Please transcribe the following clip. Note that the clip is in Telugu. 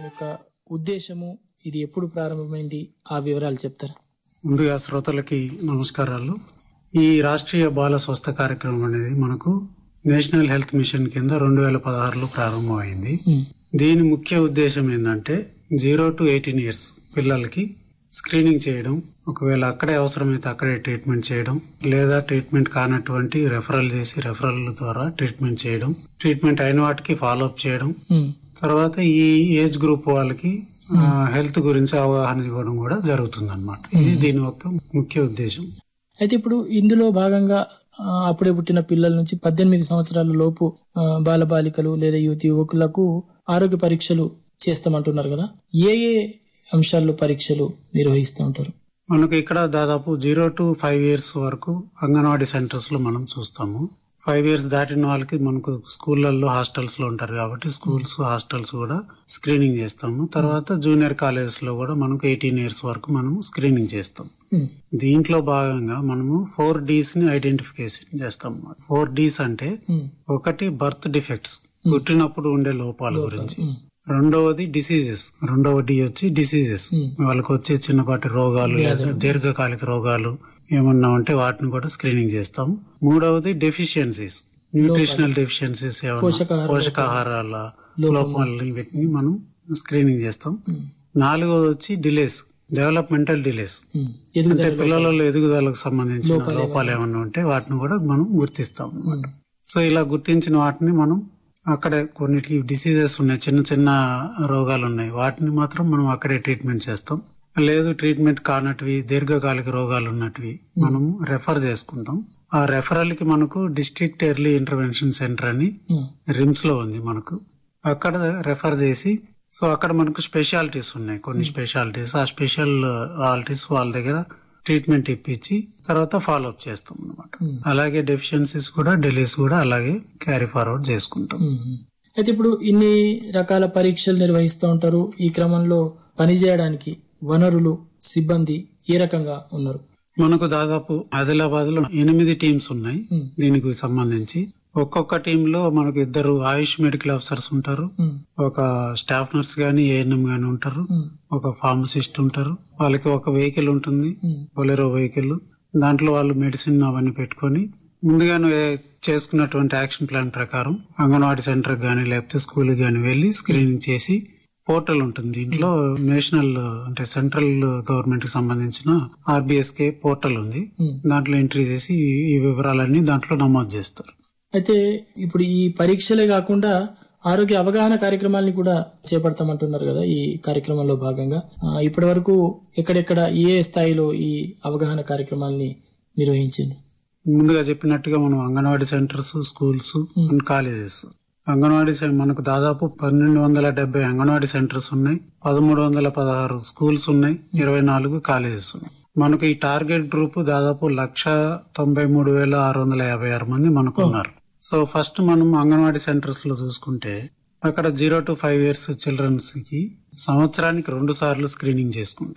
యొక్క ఉద్దేశము ఇది ఎప్పుడు ప్రారంభమైంది ఆ వివరాలు చెప్తారా ముందుగా శ్రోతలకి నమస్కారాలు ఈ రాష్ట్రీయ బాల స్వస్థ కార్యక్రమం అనేది మనకు నేషనల్ హెల్త్ మిషన్ కింద రెండు వేల పదహారులో ప్రారంభమైంది ఉమ్, దీని ముఖ్య ఉద్దేశం ఏంటంటే జీరో టు ఎయిటీన్ ఇయర్స్ పిల్లలకి స్క్రీనింగ్ చేయడం ఒకవేళ అక్కడే అవసరమైతే అక్కడే ట్రీట్మెంట్ చేయడం లేదా ట్రీట్మెంట్ కానటువంటి రెఫరల్ చేసి రెఫరల్ ద్వారా ట్రీట్మెంట్ చేయడం ట్రీట్మెంట్ అయిన వాటికి ఫాలో అప్ చేయడం ఉమ్, తర్వాత ఈ ఏజ్ గ్రూప్ వాళ్ళకి ఆ, హెల్త్ గురించి అవగాహన ఇవ్వడం కూడా జరుగుతుంది అనమాట ఇది దీని యొక్క ముఖ్య ఉద్దేశం అయితే ఇప్పుడు ఇందులో భాగంగా ఆ, అప్పుడే పుట్టిన పిల్లల నుంచి పద్దెనిమిది సంవత్సరాల లోపు ఆ, బాలబాలికలు లేదా యువతి యువకులకు ఆరోగ్య పరీక్షలు చేస్తామంటున్నారు కదా ఏ ఏ అంశాల్లో పరీక్షలు నిర్వహిస్తూ ఉంటారు మనకు ఇక్కడ దాదాపు జీరో టు ఫైవ్ ఇయర్స్ వరకు అంగన్వాడీ సెంటర్స్ లో మనం చూస్తాము ఫైవ్ ఇయర్స్ దాటిన వాళ్ళకి మనకు స్కూళ్ళల్లో హాస్టల్స్ లో ఉంటారు కాబట్టి స్కూల్స్ హాస్టల్స్ కూడా స్క్రీనింగ్ చేస్తాము తర్వాత జూనియర్ కాలేజెస్ లో కూడా మనకు ఎయిటీన్ ఇయర్స్ వరకు మనం స్క్రీనింగ్ చేస్తాం ఉమ్, దీంట్లో భాగంగా మనము ఫోర్ డీస్ ని ఐడెంటిఫికేషన్ చేస్తాం ఫోర్ డీస్ అంటే ఉమ్, ఒకటి బర్త్ డిఫెక్ట్స్ పుట్టినప్పుడు ఉండే లోపాల గురించి రెండవది డిసీజెస్ రెండవ డి వచ్చి డిసీజెస్ వాళ్ళకి వచ్చే చిన్నపాటి రోగాలు లేదా దీర్ఘకాలిక రోగాలు ఏమన్నా ఉంటే వాటిని కూడా స్క్రీనింగ్ చేస్తాం మూడవది డెఫిషియన్సీస్ న్యూట్రిషనల్ డెఫిషియన్సీస్ పోషకాహార పోషకాహారాల లోపాలని వీటిని మనం స్క్రీనింగ్ చేస్తాం నాలుగవది వచ్చి డిలేస్ డెవలప్మెంటల్ డిలేస్ ఉమ్, ఎదుగుదల అంటే పిల్లలలో ఎదుగుదలకు సంబంధించిన లోపాలు ఏమైనా ఉంటే వాటిని కూడా మనం గుర్తిస్తాం అన్నమాట సో ఇలా గుర్తించిన వాటిని మనం అక్కడే కొన్నిటికి డిసీజెస్ ఉన్నాయి చిన్న చిన్న రోగాలు ఉన్నాయి వాటిని మాత్రం మనం అక్కడే ట్రీట్మెంట్ చేస్తాం లేదు ట్రీట్మెంట్ కానటివి దీర్ఘకాలిక రోగాలు ఉన్నటివి మనం రెఫర్ చేసుకుంటాం ఆ రెఫరల్ కి మనకు డిస్ట్రిక్ట్ ఎర్లీ ఇంటర్వెన్షన్ సెంటర్ అని ఉమ్, రిమ్స్ లో ఉంది మనకు అక్కడ రెఫర్ చేసి సో అక్కడ మనకు స్పెషాలిటీస్ ఉన్నాయి కొన్ని స్పెషాలిటీస్ ఆ స్పెషాలిటీస్ వాళ్ళ దగ్గర ట్రీట్మెంట్ ఇప్పించి తర్వాత ఫాలో అప్ చేస్తాం అనమాట అలాగే డెఫిషియన్సీస్ కూడా డెలీస్ కూడా అలాగే క్యారీ ఫార్వర్డ్ చేసుకుంటాం ఉమ్. అయితే ఇప్పుడు ఇన్ని రకాల పరీక్షలు నిర్వహిస్తూ ఉంటారు ఈ క్రమంలో పనిచేయడానికి వనరులు సిబ్బంది ఏ రకంగా ఉన్నారు మనకు దాదాపు ఆదిలాబాద్ లో ఎనిమిది టీమ్స్ ఉన్నాయి దీనికి సంబంధించి ఒక్కొక్క టీమ్ లో మనకు ఇద్దరు ఆయుష్ మెడికల్ ఆఫీసర్స్ ఉంటారు ఉమ్, ఒక స్టాఫ్ నర్స్ గాని ఏఎన్ఎం గాని ఉంటారు ఉమ్, ఒక ఫార్మసిస్ట్ ఉంటారు వాళ్ళకి ఒక వెహికల్ ఉంటుంది ఉమ్, బొలెరో వెహికల్ దాంట్లో వాళ్ళు మెడిసిన్ అవన్నీ పెట్టుకొని ముందుగానే చేసుకున్నటువంటి యాక్షన్ ప్లాన్ ప్రకారం అంగన్వాడీ సెంటర్ గానీ లేకపోతే స్కూల్ గానీ వెళ్లి స్క్రీనింగ్ చేసి పోర్టల్ ఉంటుంది దీంట్లో నేషనల్ అంటే సెంట్రల్ గవర్నమెంట్ కి సంబంధించిన ఆర్బిఎస్కే పోర్టల్ ఉంది Hmm. దాంట్లో ఎంట్రీ చేసి ఈ- ఈ వివరాలన్నీ దాంట్లో నమోదు చేస్తారు అయితే ఇప్పుడు ఈ పరీక్షలే కాకుండా ఆరోగ్య అవగాహన కార్యక్రమాలని కూడా చేపడతామంటున్నారు కదా ఈ కార్యక్రమంలో భాగంగా ఆ, ఇప్పటి వరకు ఎక్కడెక్కడ ఏ స్థాయిలో ఈ అవగాహన కార్యక్రమాల్ని నిర్వహించింది ముందుగా చెప్పినట్టుగా మనం Anganwadi centres schools and colleges Anganwadi సెం- మనకు దాదాపు పన్నెండు వందల డెబ్బై అంగన్వాడీ సెంటర్స్ ఉన్నాయి పదమూడు వందల పదహారు స్కూల్స్ ఉన్నాయి ఇరవై నాలుగు కాలేజెస్ ఉన్నాయి మనకు ఈ టార్గెట్ గ్రూప్ దాదాపు లక్ష తొంభై మూడు వేల ఆరు వందల యాభై ఆరు మంది మనకు ఉన్నారు సో ఫస్ట్ మనం అంగన్వాడీ సెంటర్స్ లో చూసుకుంటే అక్కడ zero to five years children's కి సంవత్సరానికి రెండు సార్లు స్క్రీనింగ్ చేసుకుంటాం